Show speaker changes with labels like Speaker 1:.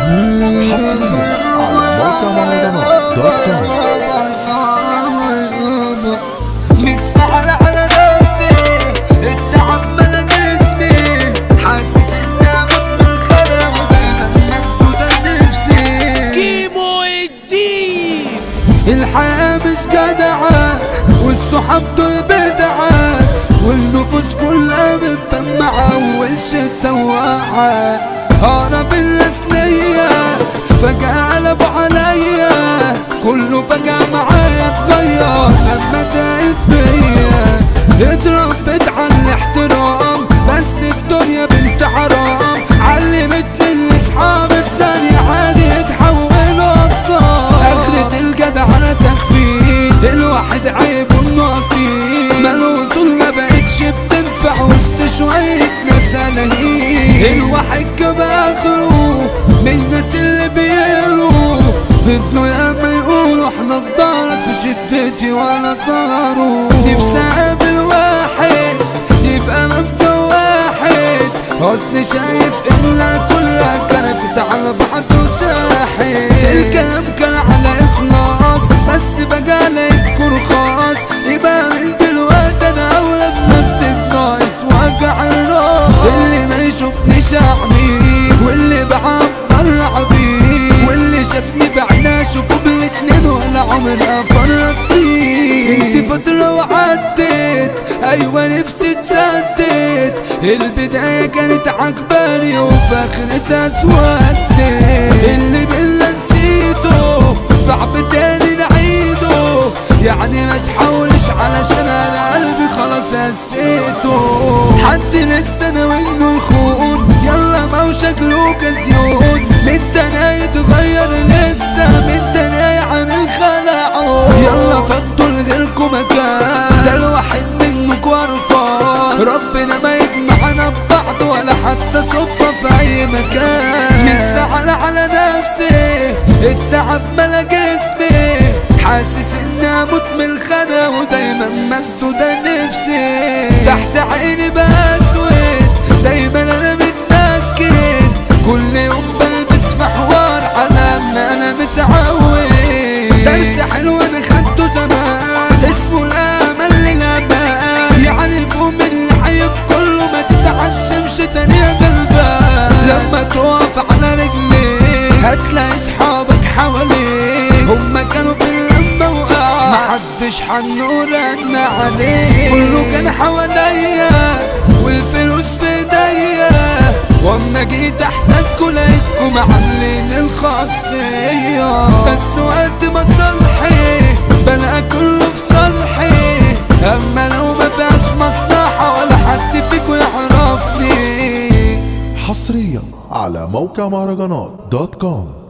Speaker 1: حصريا على موقع مهرجانات دوت كوم
Speaker 2: لسه على على نفسي التعب ملا جسمي حاسس اني اموت من الخلا ودايما مسدودة نفسي
Speaker 3: كيمو الدين
Speaker 2: الحياة مش جدعة والصحاب دول بدعة والنفوس كلها متدمعة والشتا واقعة هرب الناس ليا فجأة قلبوا عليا كله فجأة معايا اتغير لما تعب بيا اتربيت على الاحترام بس الدنيا بنت حرام علمتني ان اصحابي في ثانية عادي يتحولوا ابصار اخرة الجدع على تخفيف الواحد عيب النصيب ملوصول ما بقتش بتنفع وسط شوية ناس اناهيل الواحد جاب اخره من الناس اللي بيقولوا فضلوا ياما يقولوا احنا في دارك في شدتي وانا صاروا نفسي اقابل واحد يبقى مبدأ واحد اصل شايف انها كلها كانت على بعض وساحل الكلام كان على اخلاص بس بقى لقيتكوا رخاص يبقى من دلوقتي انا اولى بنفسي ناقص وجع الراس اللي ما يشوفني شعبي واللي بعبر عبيد واللي شافني بعينه اشوفه بالاتنين ولا عمري افرط فيه انت فترة وعدت ايوه نفسي تسدد البداية كانت عجباني وفي اخرتها اسودت اللي بالله نسيته صعب تاني نعيده يعني ما تحاولش علشان انا قلبي خلاص هسيته حد لسه انا وانه يخون يلا ما هو شكله كزيون من تاني يتغير لسه من تاني عامل خلعه يلا فضوا لغيركم مكان ده الواحد منكم ورفان ربنا ما يجمعنا ببعض ولا حتى صدفة في أي مكان لسه على على نفسي التعب ملا جسمي حاسس اني اموت من الخنا ودايما مسدودة نفسي تحت عيني بسود دايما انا متنكد كل يوم بلبس في حوار على ان انا متعود درس حلو انا خدته زمان اسمه الامل للابد يعني فوق من العيب كله ما تتعشمش تاني يا قلبك لما تقف على رجليك هتلاقي صحابك حواليك هما كانوا في اللمة وقع محدش حنو رن عليك كله كان حواليا والفلوس في ايديا واما جيت احتاجكوا لقيتكوا معاملين الخاصية بس وقت ما صلحي بلاقي كله في صالحي اما لو ما فيهاش مصلحة ولا حد فيكوا يعرفني
Speaker 1: حصريا على موقع مهرجانات دوت كوم